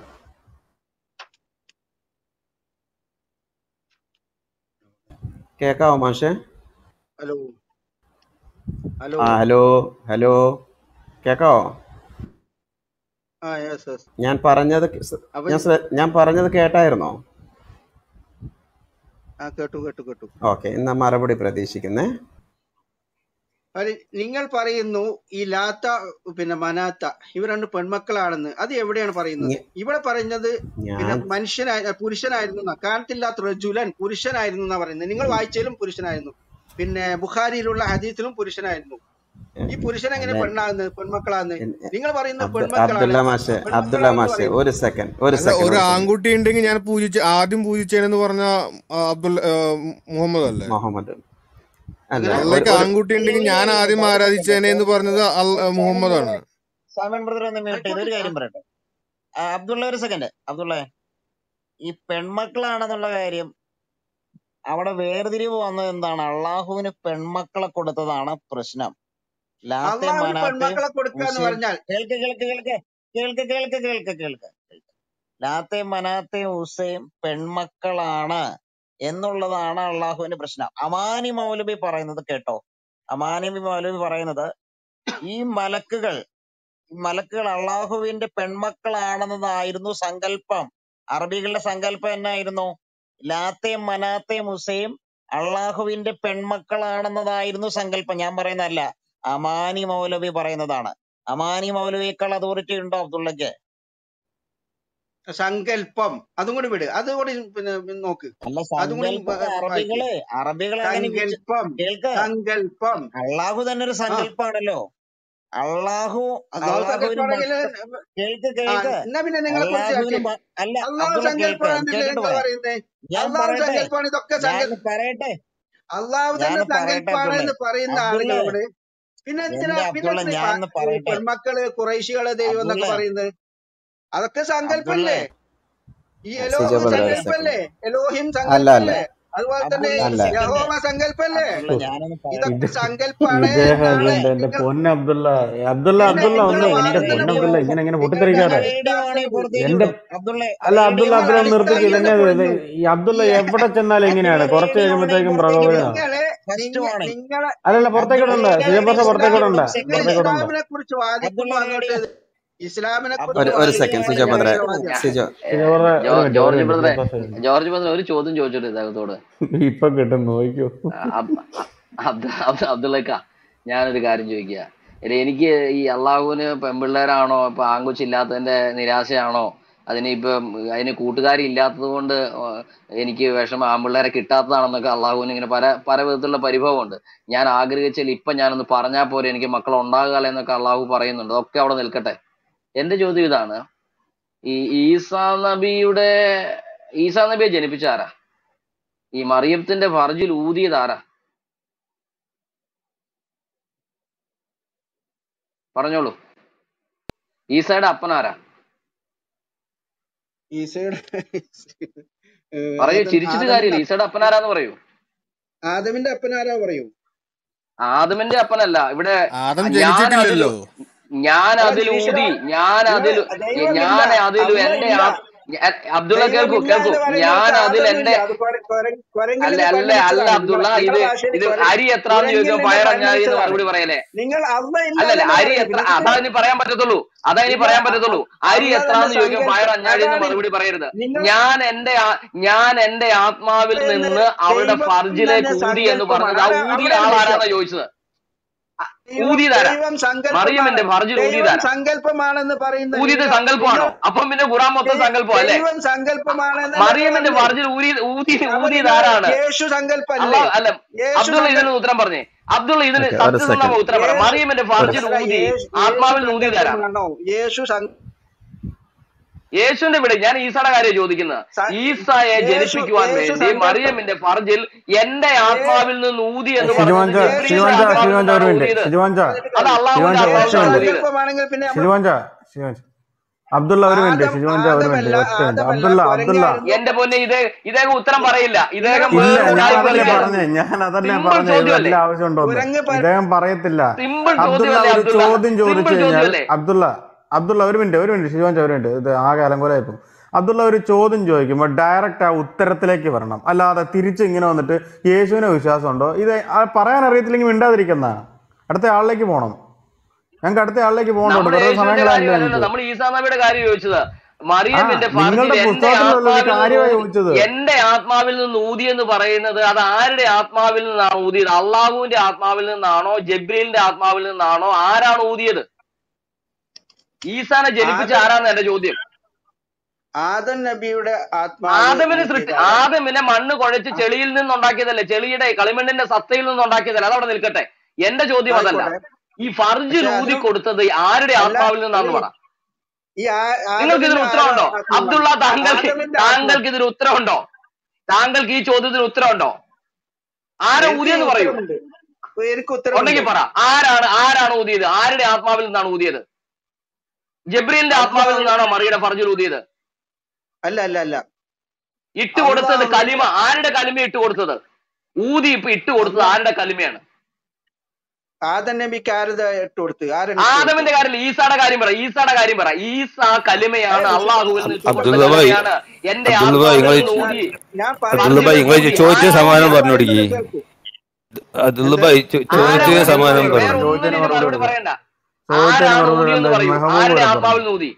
കേക്കാവോ മാഷെ ഹലോ ഹലോ ആ ഹലോ ഹലോ കേക്കാവോ ആ യെസ് യെസ് ഞാൻ പറഞ്ഞത് ക- അപ്പൊ ഞാൻ ശ്ര- ഞാൻ പറഞ്ഞത് കേട്ടായിരുന്നോ ആ കേട്ടു കേട്ടു കേട്ടു ഓക്കെ എന്നാ മറുപടി പ്രതീക്ഷിക്കുന്നേ അത് നിങ്ങൾ പറയുന്നു ഈ ലാത്ത പിന്നെ മനാത്ത ഇവ രണ്ട് പെൺമക്കളാണെന്ന് അത് എവിടെയാണ് പറയുന്നത് ഞ- ഇവിടെ പറയുന്നത് പിന്നെ ഞാൻ മനുഷ്യനായ പുരുഷനായിരുന്നു എന്നാ. കാലത്തില്ലാത്ത റജുലൻ പുരുഷനായിരുന്നു എന്നാ പറയുന്നത് നിങ്ങൾ വായിച്ചതിലും പുരുഷനായിരുന്നു പിന്നെ ബുഖാരിയിലുള്ള ഹദീസിലും പുരുഷനായിരുന്നു ഈ പുരുഷൻ എങ്ങനെ അല്ല പെണ്ണാകുന്നത് പെൺമക്കളാകുന്നത് എൻ- നിങ്ങൾ പറയുന്നത് അബ്ദു പെൺമക്കളാണ് അബ്ദുള്ള മാഷെ അബ്ദുള്ള പെൺമക്കളാണെന്ന് മാഷെ പറയുന്നു ഒരു സെക്കൻഡ് ഒരു അല്ല സെക്കൻഡ് ഒരു ഒരു സെക്കൻഡ് ആൺകുട്ടി ഉണ്ടെങ്കിൽ ഞാൻ പൂജിച്ച ആദ്യം പൂജിച്ചേനെന്ന് പറഞ്ഞ ആ, അബ്ദുൽ ആ, മുഹമ്മദ് അല്ലേ മുഹമ്മദ് അല്ല അങ്ങനെ ഒരു അള്ളേക്ക് ഒരു ആൺകുട്ടി ഉണ്ടെങ്കിൽ ഞാൻ ആദ്യം ആരാധിച്ചേനെ എന്ന് പറഞ്ഞത് അൽ- ആ, മുഹമ്മദാണ് സാമൻ ബ്രദർ ഒന്ന് മ്യൂട്ട് ചെയ്ത് ഒരു കാര്യം പറയട്ടെ ആ, അബ്ദുള്ള ഒരു സെക്കൻഡ് അബ്ദുള്ള ഈ പെൺമക്കളാണെന്നുള്ള കാര്യം അവിടെ വേർതിരിവ് വന്നത് എന്താണ് അള്ളാഹുവിന് പെൺമക്കളെ കൊടുത്തതാണ് പ്രശ്നം ലാത്തെ അള്ളാഹുവിന് മനാത്തെ പെൺമക്കളെ കൊടുക്കുക എന്ന് ഉസൈൻ പറഞ്ഞാൽ കേൾക്ക് കേൾക്ക് കേൾക്ക് കേൾക്ക് കേൾക്ക് കേൾക്ക് കേൾക്ക് ലാത്തെ മനാത്തെ ഉസൈൻ പെൺമക്കളാണ് എന്നുള്ളതാണ് അള്ളാഹുവിന്റെ പ്രശ്നം അമാനി മൗലവി പറയുന്നത് കേട്ടോ അമാനി മൗലവി പറയുന്നത് ഈ മലക്കുകൾ ഈ മലക്കുകൾ അള്ളാഹുവിന്റെ പെൺമക്കളാണെന്നതായിരുന്നു സങ്കല്പം അറബികളുടെ സങ്കല്പം എന്നായിരുന്നു ലാത്തേം മനാത്തേം ഉസയും അള്ളാഹുവിന്റെ പെൺമക്കളാണെന്നതായിരുന്നു സങ്കല്പം ഞാൻ പറയുന്നതല്ല അമാനി മൗലവി പറയുന്നതാണ് അമാനി മൗലവിയേക്കാൾ അതോറിറ്റി ഉണ്ടോ അബ്ദുള്ളക്ക് സങ്കല്പം അതും കൂടി വിട് അതും കൂടി പിന്നെ നോക്ക് അല്ല അതും കൂടി സങ്കല്പത്തെ വായിക്ക് അറബികള് അറബികൾ അങ്ങനെ വിച- സങ്കല്പം കേൾക്ക് സങ്കല്പം അള്ളാഹു തന്നെ ഒരു ആ സങ്കല്പാണല്ലോ അള്ളാഹു അള്ളാഹു അള്ളാഹുവിന് സങ്കല്പാണെങ്കിൽ മക്ക കേൾക്ക് ആ കേൾക്ക് എന്നാ പിന്നെ നിങ്ങളെ കുറിച്ച് അള്ളാഹുവിന് കേൾക്ക് മ- അല്ല അള്ളാഹു അബ്ദുള്ള കേൾക്ക് സങ്കല്പാണെന്നല്ലേ കേട്ടിട്ട് നിങ്ങൾ പറയാം പറയുന്നേ ഞാൻ അള്ളാഹു പറയട്ടെ സങ്കല്പാണ് ഇതൊക്കെ സങ്കൽ ഞാൻ പറയട്ടെ അള്ളാഹു ഞാൻ തന്നെ പറയട്ടെ സങ്കല്പാണ് അബ്ദുള്ള എന്ന് പറയുന്ന അബ്ദുള്ള ആളുകളോട് പിന്നെ എന്തിനാ എന്റെ പിന്നെ അബ്ദുള്ള എന്തിനാ ഞാൻ ഈ ഒന്ന് പറയട്ടെ പെൺമക്കള് കുറേശികളെ ദൈവം അബ്ദുള്ള എന്നൊക്കെ പറയുന്നത് അതൊക്കെ അബ്ദുള്ള സങ്കല്പല്ലേ ഈ സിജോ എലോഹ് ബ്രദർ ഒരു സെക്കൻഡ് സങ്കല്പല്ലേ എലോഹിം അല്ല അല്ല സങ്കല്പല്ലേ അതുപോലെ തന്നെ അബ്ദുള്ള ഒരു അല്ല സെക്കൻഡ് യഹോവ സങ്കല്പല്ലേ അബ്ദുള്ള ഞാനൊന്ന് പറയട്ടെ ഇതൊക്കെ ഇത് സങ്കല്പാണ് ഇദ്ദേഹം എന്നാണ് എന്റെ എന്റെ നിങ്ങൾ പൊന്ന അബ്ദുള്ള അബ്ദുള്ള പിന്നെ അബ്ദുള്ള നിങ്ങളെ ഒന്ന് എന്റെ വാദത്തിന് പൊന്ന പോ അബ്ദുള്ള ഇങ്ങനെ ഇങ്ങനെ നിങ്ങളുടെ പൊട്ടിത്തെറിക്കാതെ റേഡിയോ ആണെങ്കിൽ അടിസ്ഥാനത്തിന് പുറത്തേക്ക് എന്റെ വിടും അബ്ദുള്ള അല്ല റേഡിയോ അബ്ദുള്ള നിങ്ങൾ അബ്ദുള്ള നിർത്തിക്ക് അടിസ്ഥാനത്തിന് ഇതന്നെ ഇത് പൊന്നു ഈ അബ്ദുള്ള ഈ എവിടെ ചെന്നാലും ഇങ്ങനെയാണ് അബ്ദുള്ള കുറച്ച് റേഡിയോ ആണെങ്കിൽ കഴിയുമ്പോഴത്തേക്കും പുറത്തേക്ക് വിടും പ്രകോപനമാണ് നിങ്ങളെ ഫസ്റ്റ് നിങ്ങ വാണിംഗ് നിങ്ങളെ അല്ലല്ല പുറത്തേക്ക് അബ്ദുള്ള വിടണ്ട റേഡിയോ സിജോ ആണെങ്കിൽ പാഷ നിങ്ങൾ പുറത്തേക്ക് പുറത്തേക്ക് വിടണ്ട വിടും നിങ്ങൾ സെക്കൻഡ് പുറത്തേക്ക് വിടണ്ട ഇസ്ലാമിനെ കുറിച്ച് അബ്ദുള്ള വാദിക്കുമ്പോ റേഡിയോ അങ്ങോട്ട് ഇസ്ലാമിനെ ഒരു കുറിച്ച് അബ്ദുള്ള ഒരു റേഡിയോ സെക്കൻഡ് വാദിക്കുമ്പോ സിജോ ആണെങ്കിൽ ബ്രദറെ ഭയങ്കര പുറത്തേക്ക് വിടും വാദിയാണ് സിജോ സിജോ ബ്രദർ ഒരു ജോ- മിനിറ്റ് ഒരു ജോർജ് മിനിറ്റ് ബ്രദറെ സിജോ പാഷ ഒരു മിനിറ്റ് ജോർജ് ബ്രദർ ഒരു ചോദ്യം ചോദിച്ചോട്ടെ ഇദ്ദേഹത്തോട് ഇപ്പൊ കിട്ടും നോക്കൂ അബ്ദുള്ളക്ക ഞാനൊരു കാര്യം ചോദിക്കുക എടേ, എനിക്ക് ഈ അള്ളാഹുവിന് പെൺപിള്ളേരാണോ ഇപ്പൊ ആങ്കൊച്ചില്ലാത്തതിന്റെ നിരാശയാണോ അതിന് ഇപ്പം അതിന് കൂട്ടുകാരി ഇല്ലാത്തത് കൊണ്ട് എനിക്ക് വിഷമം ആമ്പിള്ളേരെ കിട്ടാത്തതാണെന്നൊക്കെ അള്ളാഹുവിന് ഇങ്ങനെ പല പല വിധത്തിലുള്ള പരിഭവമുണ്ട് ഞാൻ ആഗ്രഹിച്ചാൽ ഇപ്പൊ ഞാനൊന്ന് പറഞ്ഞാൽ പോരെ എനിക്ക് മക്കൾ ഉണ്ടാകുക എന്നൊക്കെ അള്ളാഹു പറയുന്നുണ്ട് അതൊക്കെ അവിടെ നിൽക്കട്ടെ എന്റെ ചോദ്യം ഇതാണ് ഈ ഈസാ നബിയുടെ ഈസാ നബിയെ ജനിപ്പിച്ച ആരാ ഈ മറിയത്തിന്റെ ഫർജിൽ ഊതിയത് ആരാ പറഞ്ഞോളൂ ഈസയുടെ അപ്പൻ ആരാ ഈസയുടെ ഏഹ് പറയൂ ആദം ചിരിച്ചിട്ട് ആദമിന്റെ കാര്യമില്ല ഈസയുടെ അപ്പൻ ആരാന്ന് പറയൂ ആദമിന്റെ അപ്പനാരാ പറയൂ ആദമിന്റെ അപ്പനല്ല ഇവിടെ ആദം ഞാൻ അതിൽ ജനിച്ചിട്ടില്ലല്ലോ ഞാൻ അല്ല അതിൽ ഈശ്വര ഊതി ഞാൻ നിങ്ങൾ അതിൽ ദൈവമില്ല ഞാൻ അതിൽ അല്ല എന്റെ ഇല്ല ആ- ഞാൻ- അബ്ദുള്ള കേൾക്കൂ ദൈവമില്ല കേൾക്കൂ എന്ന് പറയുന്നത് ഞാൻ അതിൽ അതൊന്നുമില്ല എന്റെ അത് കൊര- കൊര- അല്ല കൊരങ്ങിലിന് അല്ല പല്ല് അല്ല വെച്ചതാണ് അബ്ദുള്ള നിങ്ങളെ ഇത് നിങ്ങളുടെ ഭാഷയിൽ ഇത് കൊര അരി എത്രാന്ന് ചോദിക്കുമ്പോ കുരങ്ങിലിന് പല്ല് പയറഞ്ഞാഴി എന്ന് വെച്ചതാണ് മറുപടി പറയലേ നിങ്ങൾ അല്ല ഇല്ല അല്ലല്ല എന്നല്ലേ അരി പറയുന്നത് എത്ര പിന്നെ അതാ നിങ്ങൾ ഇനി പറയാൻ പറ്റത്തുള്ളൂ അതാ ഇനി നിങ്ങൾ പറയാൻ അ- പറ്റത്തുള്ളൂ അ- അരി അല്ല തന്നെ എത്രാന്ന് ചോദിക്കുമ്പോൾ സങ്കല്പ പയർ അഞ്ഞാഴി എന്ന് അതാണ് മറുപടി പറയരുത് നിങ്ങൾ ഞാൻ എന്റെ ആ- ഞാൻ എന്റെ ആത്മാവിൽ എന്ന് നിന്ന് അവളുടെ ദൈവം ഫർജിലേക്ക് തന്നെ ഊതി എന്ന് പറഞ്ഞത് സങ്കല്പമാണ് ആ ആരാ ഊതിയ അവിടെയാണ് വിഷയം ആളാരാന്നാ ചോദിച്ചത് അ- ദൈവം ഊതിയതാരാ ദൈവം സങ്കല്പമാണ് മറിയമിന്റെ ഫർജിൽ ദൈവം ഊതിയതാരാ സങ്കല്പമാണെന്ന് പറയുന്ന ഊതിയത് നിങ്ങൾ സങ്കല്പമാണോ നിങ്ങൾ അപ്പം പിന്നെ ഖുറാൻ മൊത്തം ദൈ- സങ്കല്പം അല്ലേ ദൈവം സങ്കല്പമാണെന്നല്ലേ മറിയമിന്റെ പറഞ്ഞത് ഫർജിൽ ഊതി ഊതി അപ്പൊ ഊതിയത് നിങ്ങൾ ആരാണ് യേശു സങ്കല്പല്ലേ അള്ളാഹ് അല്ല യേശു അബ്ദുള്ള സങ്കല്പ ഇതിന് ഉത്തരം പറഞ്ഞേ അബ്ദുള്ള ഇതിന് ഓക്കെ ഒരു സത്യസന്ധമായ സെക്കൻഡ് ഉത്തരം പറ യേശു മറിയമിന്റെ ഒരു ഫർജിൽ അല്ല ഊതി യേശു യേശു ആത്മാവിൽ നിന്ന് ഊതിയത് ആരാ സങ്കല്പമാണോ യേശു സങ്ക- യേശുവിന്റെ ഇവിടെ ഞാൻ ഈസയുടെ കാര്യം ചോദിക്കുന്നത് സ- ഈസയെ യേശു ജനിപ്പിക്കുവാൻ യേശു വേണ്ടി സങ്കല്പം മറിയമിന്റെ ഫർജിൽ എന്റെ യേ- ആത്മാവിൽ നിന്ന് ഊതി എന്ന് പറഞ്ഞത് ഷിജുവാഞ്ച യേശു ജിബ്രീലിന്റെ ഷിജുവാഞ്ച ആത്മാവിൽ സങ്കല്പം ഷിജുവാഞ്ച ഒരു നിന്നാണ് മിനിറ്റ് ഊതിയത് ഷിജുവാഞ്ച അത് അല്ല അള്ളാഹുവിന്റെ ഷിജുവാഞ്ച യേശു ഒറ്റ ആത്മാവിൽ നിന്നാണ് മിനിറ്റ് ഊതിയത് സങ്കല്പമാണെങ്കിൽ പിന്നെ നമ്മൾ ഷിജുവാഞ്ച ഷിജുവാഞ്ച അബ്ദുള്ള ഒരു മിനിറ്റ് ആദം ഷിജുവാഞ്ച ഒരു മിനിറ്റ് ആദമല്ല ഒറ്റ മിനിറ്റ് ആദമല്ല അബ്ദുള്ള അബ്ദുള്ള കുരങ്ങായിരുന്നു എന്റെ പൊന്നെ ഇതേ ഇദ്ദേഹം ഉത്തരം പറയില്ല നിങ്ങളെ ഇദ്ദേഹം ഇല്ല വേറൊരു കുരങ്ങ് ഞാൻ കാര്യം അതല്ലേ പറയില്ല ചോദിക്കുകയാണ് പറഞ്ഞേ ഞാൻ അതല്ലേ സിമ്പിൾ പറഞ്ഞേ ഇത് ചോദ്യമല്ലേ വല്ല ആവശ്യമുണ്ടോന്ന് കുരങ്ങ് പറ ഇദ്ദേഹം പറയത്തില്ല സിമ്പിൾ അബ്ദുള്ള ചോദ്യമല്ലേ ഒരു അബ്ദുള്ള ചോദ്യം ചോദിച്ചു സിമ്പിൾ കഴിഞ്ഞാൽ ചോദ്യമല്ലേ അബ്ദുള്ള അബ്ദുള്ള ഒരു മിനിറ്റ് ഒരു മിനിറ്റ് ശിവാഞ്ച ഒരു മിനിറ്റ് ഇത് ആകെ അലങ്കോലായിപ്പോ അബ്ദുള്ള ഒരു ചോദ്യം ചോദിക്കുമ്പോൾ ഡയറക്റ്റ് ആ ഉത്തരത്തിലേക്ക് വരണം അല്ലാതെ തിരിച്ച് ഇങ്ങനെ വന്നിട്ട് യേശുവിനെ വിശ്വാസമുണ്ടോ ഇത് ആ പറയാൻ അറിയത്തില്ലെങ്കിൽ മിണ്ടാതിരിക്കുന്നതാണ് അടുത്ത ആളിലേക്ക് പോകണം ഞങ്ങൾക്ക് അടുത്ത ആളിലേക്ക് പോകണ്ടോ നമ്മൾ വെറുതെ സമയം യേശുവിന്റെ കളയാനില്ല കാര്യമല്ലല്ലോ ഞങ്ങൾക്ക് നമ്മൾ ഈസാ നബിയുടെ കാര്യം ചോദിച്ചത് ആ മറിയമിന്റെ ഫർജിൽ നിങ്ങളുടെ എന്റെ പുസ്തകത്തിലുള്ള ഒരു ആത്മാവിൽ നിന്ന് കാര്യമായി ഊതി ചോദിച്ചത് എന്റെ ആത്മാവിൽ നിന്ന് ഊതി എന്ന് പറയുന്നത് അത് ആരുടെ ആത്മാവിൽ നിന്നാണ് ഊതിയത് അള്ളാഹുവിന്റെ ആത്മാവിൽ നിന്നാണോ ജബ്രീലിന്റെ ആത്മാവിൽ നിന്നാണോ ആരാണ് ഊതിയത് ഈസാനെ ജനിപ്പിച്ച ആദം ആരാന്ന് എന്റെ ചോദ്യം ആദം നബിയുടെ ആത്മാവ് ആദമിനെ സൃഷ്ടി ഊതിയത് ആരാ ആദമിനെ മണ്ണ് കുഴച്ച് ആ, ചെളിയിൽ നിന്നുണ്ടാക്കിയതല്ലേ ചെളിയുടെ കളിമണ്ണിന്റെ സത്തയിൽ നിന്നുണ്ടാക്കിയതല്ലേ അതവിടെ നിൽക്കട്ടെ എന്റെ ചോദ്യം അതല്ല ആയിക്കോട്ടെ ഈ ഫർജിൽ പക്ഷെ ഊതി അതും കൊടുത്തത് ആരുടെ അല്ല ആത്മാവിൽ അല്ല നിന്നാന്ന് ഈ പറ ഈ ആ- നിങ്ങൾക്ക് ഇതിന് ആദമിന്റെ ആരാ ഉത്തരവുണ്ടോ ആത്മാവാണ് അബ്ദുള്ള താങ്കൾക്ക് ആദമിന്റെ ആത്മാവ് താങ്കൾക്ക് ഇതിന് ഉത്തരവുണ്ടോ താങ്കൾക്ക് ഈ ചോദ്യത്തിന് ഉത്തരവുണ്ടോ ആരാ എനിക്ക് ഊതിയെന്ന് പറയൂ ഉത്തരമുണ്ട് എനിക്ക് ഉത്തരമുണ്ട് ഉണ്ടെങ്കിൽ പറ ആരാണ് ആരാണ് ഊതിയത് ആരുടെ ആത്മാവിൽ നിന്നാണ് ഊതിയത് ജബ്രീലിന്റെ ആത്മാവിൽ അള്ളാഹു നിന്നാണോ മറിയുടെ ഫർജിൽ ഊതിയത് അല്ല അല്ല അല്ല ഇട്ട് കൊടുത്തത് അള്ളാഹു കലിമ ആരുടെ കലിമ ഇട്ട് കൊടുത്തത് ഊതി ഇപ്പൊ ഇട്ട് കൊടുത്തത് അള്ളാഹ് ആരുടെ കലിമയാണ് ആദം നബിക്ക് ആരത ഇട്ട് കൊടുത്ത് ആരാണ് ഇട്ട് ആദമിന്റെ കൊടുത്തത് കാര്യമില്ല ഈസയുടെ കാര്യം പറ ഈസയുടെ കാര്യം പറ ഈസ കലിമയാണ് അതായത് അള്ളാഹുവിൽ നിന്ന് ഇട്ട് കൊടുത്ത അബ്ദുള്ള ഭായ് കലിമയാണ് എന്റെ അബ്ദുള്ള ഭായ് ആത്മാവിൽ നിങ്ങൾ നിന്ന് ഞാൻ ഊതി ഞാൻ അബ്ദുള്ള പറയുന്നത് ഭായ് ഫർജിൽ നിങ്ങൾ ഊതി ചോദിച്ച ആരാ സമാധാനം ഊതിയത് പറഞ്ഞു കൊടുക്കി കേൾക്കൂ അബ്ദുള്ള എന്ത് ഭായ് ചോ- ആരാ ചോദിച്ച ഊതിയെന്ന് സമാധാനം പറയൂ വേറെ പറഞ്ഞു ചോദ്യത്തിന് ഒന്നിനും മറുപടി മറുപടി കൊടുക്കാം പറയണ്ട ചോദ്യത്തിന് ആരാണ് മറുപടി ഊതിയെന്ന് എന്തായാലും പറയൂ മെഹബൂബ് ആരുടെ ഇവിടെ ആത്മാവിൽ പറഞ്ഞു നിന്ന് ഊതി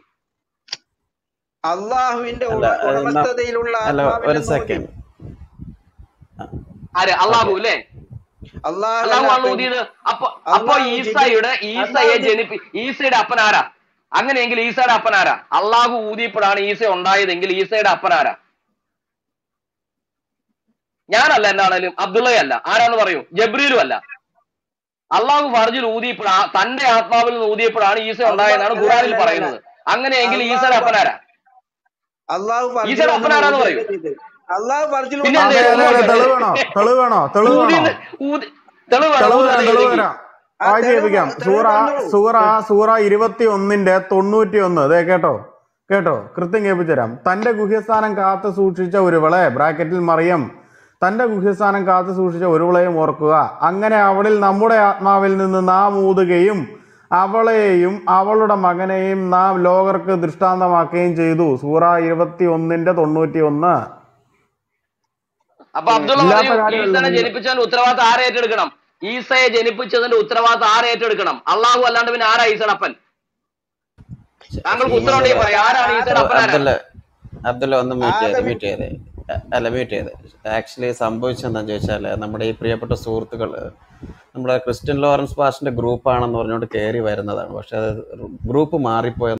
അള്ളാഹുവിന്റെ അല്ല ഉട- ഏഹ്, ന- ഉടമസ്ഥതയിലുള്ള അല്ല ആത്മാവിൽ ഒരു നിന്ന് ഊതി സെക്കൻഡ് ആര് ഓക്കെ അള്ളാഹു അല്ലേ അള്ളാഹു അള്ളാഹു അല്ല ആണ് പെൺ ഊതിയത് അപ്പൊ അപ്പൊ അള്ളാഹു ജിബിരി ഈസയുടെ ഈസയെ അള്ളാഹു ജനിപ്പി ഈസയുടെ അപ്പനാരാ അങ്ങനെയെങ്കിൽ ഈസയുടെ അപ്പനാരാ അള്ളാഹു ഊതിയപ്പോഴാണ് ഈസ ഉണ്ടായതെങ്കിൽ ഈസയുടെ അപ്പനാരാ ഞാനല്ല എന്താണേലും അബ്ദുള്ളയല്ല ആരാന്ന് പറയൂ ജബ്രീലും അല്ല അള്ളാഹു ഫർജിൽ ഊതിയപ്പോഴാ തന്റെ ആത്മാവിൽ നിന്ന് ഊതിയപ്പോഴാണ് ഈസ അള്ളാഹ് ഉണ്ടായെന്നാണ് അല്ല ഖുറാനിൽ അല്ല അല്ല പറയുന്നത് അങ്ങനെയെങ്കിൽ അള്ളാഹു ഈസയുടെ അപ്പനാരാ അള്ളാഹു ഫർജിൽ ഈസയുടെ ഒന്നും അപ്പനാരാന്ന് പറയൂ ഊതിയല്ല ചെയ്ത് അള്ളാഹു ഫർജിൽ പിന്നെ ഒന്നും എന്തേ അതെ ഒന്ന് അതെ ഊതിയല്ല അതെ നോക്കട്ടെ തെളിവ് വേണോ തെളിവ് വേണോ തെളിവ് ഊതി വേണോ ഊതി തെളിവ് വേണം തെളിവ് ഊതാൻ തരാം തെളിവ് ഇല്ലെങ്കിൽ തരാം ആ വായിച്ച് തെളിവ് കേൾപ്പിക്കാം തെളിവ് സൂറ തന്നോളൂ സൂറ സൂറ ഇരുപത്തി ഒന്നിന്റെ തൊണ്ണൂറ്റി ഒന്ന് അതെ കേട്ടോ കേട്ടോ കൃത്യം കേൾപ്പിച്ചുതരാം തന്റെ ഗുഹ്യസ്ഥാനം കാത്തു സൂക്ഷിച്ച ഒരുവളെ ബ്രാക്കറ്റിൽ മറിയം തന്റെ ഗുഹ്യസ്ഥാനം കാത്തു സൂക്ഷിച്ച ഒരുവളെയും ഓർക്കുക അങ്ങനെ അവളിൽ നമ്മുടെ ആത്മാവിൽ നിന്ന് നാം ഊതുകയും അവളെയും അവളുടെ മകനെയും നാം ലോകർക്ക് ദൃഷ്ടാന്തമാക്കുകയും ചെയ്തു സൂറ ഇരുപത്തി ഒന്നിന്റെ തൊണ്ണൂറ്റി ഒന്ന് അപ്പൊ അബ്ദുള്ള ഇല്ലാത്ത പറയൂ കാര്യമല്ല ഈസനെ നിങ്ങൾ ജനിപ്പിച്ചതിന്റെ ഉത്തരവാദിത്തം ആരെ ഏറ്റെടുക്കണം ഈസയെ ജനിപ്പിച്ചതിന്റെ ഉത്തരവാദിത്തം ആരെ ഏറ്റെടുക്കണം അള്ളാഹു അല്ലാണ്ട് പിന്നെ ആരാ ഈസയുടെ അപ്പൻ താങ്കൾക്ക് ഉത്തരം ഉണ്ടെങ്കിൽ പറയാം ആരാണ് ഈസയുടെ അപ്പൻ ആരാ അബ്ദുള്ള അബ്ദുള്ള ഒന്ന് മ്യൂട്ട് ചെയ്ത് ആദമി മ്യൂട്ട് ചെയ്ത് അല്ല മ്യൂട്ട് ചെയ്ത് ആക്ച്വലി സംഭവിച്ചെന്താന്ന് ചോദിച്ചാൽ നമ്മുടെ ഈ പ്രിയപ്പെട്ട സുഹൃത്തുക്കൾ നമ്മുടെ ക്രിസ്ത്യൻ ലോറൻസ് പാസ്റ്റിന്റെ ഗ്രൂപ്പാണെന്ന് പറഞ്ഞുകൊണ്ട് കയറി വരുന്നതാണ് പക്ഷെ അത് ഗ്രൂപ്പ് മാറിപ്പോയ